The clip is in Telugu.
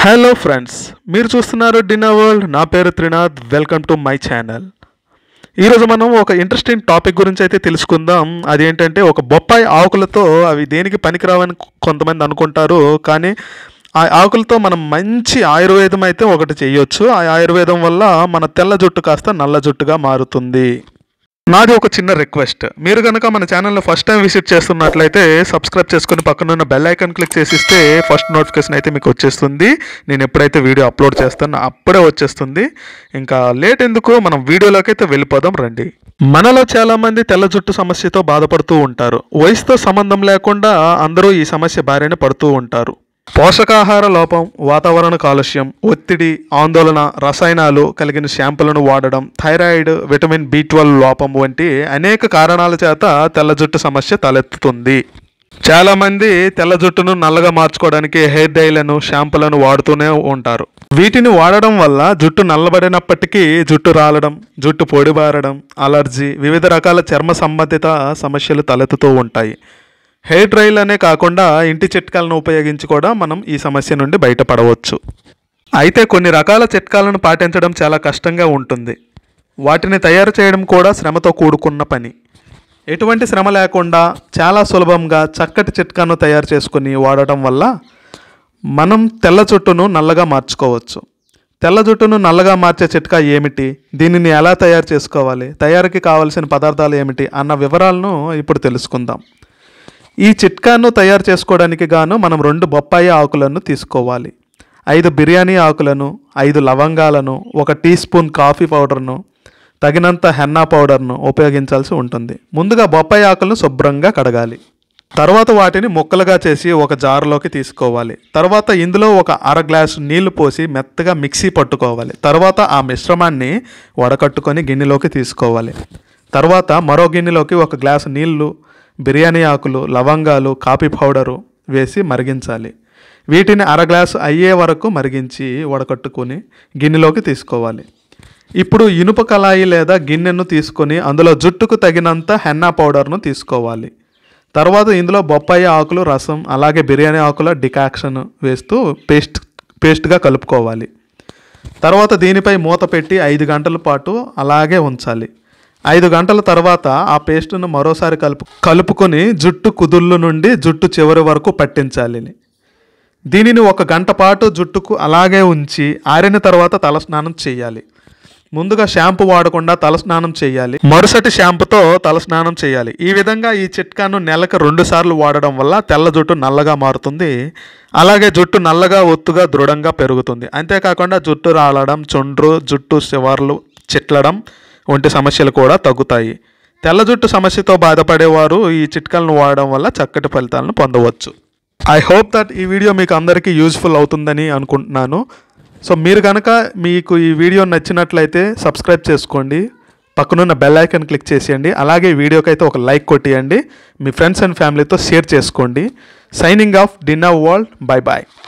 హలో ఫ్రెండ్స్ మీరు చూస్తున్నారు డిన్నర్ వరల్డ్ నా పేరు Trinath welcome to my channel ఈరోజు మనం ఒక ఇంట్రెస్టింగ్ టాపిక్ గురించి అయితే తెలుసుకుందాం అదేంటంటే ఒక బొప్పాయి ఆకులతో అవి దేనికి పనికిరావని కొంతమంది అనుకుంటారు కానీ ఆ ఆకులతో మనం మంచి ఆయుర్వేదం అయితే ఒకటి చేయొచ్చు ఆ ఆయుర్వేదం వల్ల మన తెల్ల జుట్టు కాస్త నల్ల జుట్టుగా మారుతుంది నాది ఒక చిన్న రిక్వెస్ట్ మీరు కనుక మన ఛానల్లో ఫస్ట్ టైం విజిట్ చేస్తున్నట్లయితే సబ్స్క్రైబ్ చేసుకుని పక్కన ఉన్న బెల్ ఐకాన్ క్లిక్ చేసిస్తే ఫస్ట్ నోటిఫికేషన్ అయితే మీకు వచ్చేస్తుంది నేను ఎప్పుడైతే వీడియో అప్లోడ్ చేస్తానో అప్పుడే వచ్చేస్తుంది ఇంకా లేట్ ఎందుకు మనం వీడియోలోకి అయితే వెళ్ళిపోదాం రండి మనలో చాలా మంది తెల్ల జుట్టు సమస్యతో బాధపడుతూ ఉంటారు వయసుతో సంబంధం లేకుండా అందరూ ఈ సమస్య బారిన పడుతూ ఉంటారు పోషకాహార లోపం వాతావరణ కాలుష్యం ఒత్తిడి ఆందోళన రసాయనాలు కలిగిన షాంపులను వాడడం థైరాయిడ్ విటమిన్ బి ట్వెల్వ్ లోపం వంటి అనేక కారణాల చేత తెల్ల జుట్టు సమస్య తలెత్తుతుంది చాలా మంది తెల్ల జుట్టును నల్లగా మార్చుకోవడానికి హెయిర్ డైలను షాంపులను వాడుతూనే ఉంటారు వీటిని వాడడం వల్ల జుట్టు నల్లబడినప్పటికీ జుట్టు రాలడం జుట్టు పొడిబారడం అలర్జీ వివిధ రకాల చర్మ సంబంధిత సమస్యలు తలెత్తుతూ ఉంటాయి హెయిర్ డ్రైల్ అనే కాకుండా ఇంటి చిట్కాలను ఉపయోగించి కూడా మనం ఈ సమస్య నుండి బయటపడవచ్చు అయితే కొన్ని రకాల చిట్కాలను పాటించడం చాలా కష్టంగా ఉంటుంది వాటిని తయారు చేయడం కూడా శ్రమతో కూడుకున్న పని ఎటువంటి శ్రమ లేకుండా చాలా సులభంగా చక్కటి చిట్కాను తయారు చేసుకుని వాడటం వల్ల మనం తెల్ల జుట్టును నల్లగా మార్చుకోవచ్చు తెల్ల జుట్టును నల్లగా మార్చే చిట్కా ఏమిటి దీనిని ఎలా తయారు చేసుకోవాలి తయారీకి కావలసిన పదార్థాలు ఏమిటి అన్న వివరాలను ఇప్పుడు తెలుసుకుందాం ఈ చిట్కాను తయారు చేసుకోవడానికి గాను మనం రెండు బొప్పాయి ఆకులను తీసుకోవాలి ఐదు బిర్యానీ ఆకులను ఐదు లవంగాలను ఒక టీ స్పూన్ కాఫీ పౌడర్ను తగినంత హెన్నా పౌడర్ను ఉపయోగించాల్సి ఉంటుంది ముందుగా బొప్పాయి ఆకులను శుభ్రంగా కడగాలి తర్వాత వాటిని ముక్కలుగా చేసి ఒక జారులోకి తీసుకోవాలి తర్వాత ఇందులో ఒక అర గ్లాసు నీళ్లు పోసి మెత్తగా మిక్సీ పట్టుకోవాలి తర్వాత ఆ మిశ్రమాన్ని వడకట్టుకొని గిన్నెలోకి తీసుకోవాలి తర్వాత మరో గిన్నెలోకి ఒక గ్లాసు నీళ్లు బిర్యానీ ఆకులు లవంగాలు కాఫీ పౌడరు వేసి మరిగించాలి వీటిని అర గ్లాసు అయ్యే వరకు మరిగించి వడకట్టుకొని గిన్నెలోకి తీసుకోవాలి ఇప్పుడు ఇనుప కళాయి లేదా గిన్నెను తీసుకొని అందులో జుట్టుకు తగినంత హెన్నా పౌడర్ను తీసుకోవాలి తర్వాత ఇందులో బొప్పాయి ఆకులు రసం అలాగే బిర్యానీ ఆకుల డికాక్షన్ వేస్తూ పేస్ట్ పేస్ట్గా కలుపుకోవాలి తర్వాత దీనిపై మూత పెట్టి ఐదు గంటల పాటు అలాగే ఉంచాలి ఐదు గంటల తర్వాత ఆ పేస్టును మరోసారి కలుపు కలుపుకొని జుట్టు కుదుళ్ళు నుండి జుట్టు చివరి వరకు పట్టించాలి దీనిని ఒక గంట పాటు జుట్టుకు అలాగే ఉంచి ఆరిన తర్వాత తలస్నానం చేయాలి ముందుగా షాంపూ వాడకుండా తలస్నానం చేయాలి మరుసటి షాంపుతో తలస్నానం చేయాలి ఈ విధంగా ఈ చిట్కాను నెలకు రెండు సార్లు వాడడం వల్ల తెల్ల జుట్టు నల్లగా మారుతుంది అలాగే జుట్టు నల్లగా ఒత్తుగా దృఢంగా పెరుగుతుంది అంతేకాకుండా జుట్టు రాలడం చుండ్రు జుట్టు శివర్లు చిట్లడం వంటి సమస్యలు కూడా తగ్గుతాయి తెల్ల జుట్టు సమస్యతో బాధపడేవారు ఈ చిట్కాలను వాడడం వల్ల చక్కటి ఫలితాలను పొందవచ్చు ఐ హోప్ దట్ ఈ వీడియో మీకు అందరికీ యూజ్ఫుల్ అవుతుందని అనుకుంటున్నాను సో మీరు కనుక మీకు ఈ వీడియో నచ్చినట్లయితే సబ్స్క్రైబ్ చేసుకోండి పక్కనున్న బెల్ ఐకాన్ క్లిక్ చేసేయండి అలాగే వీడియోకి అయితే ఒక లైక్ కొట్టియండి మీ ఫ్రెండ్స్ అండ్ ఫ్యామిలీతో షేర్ చేసుకోండి signing off dinner world bye bye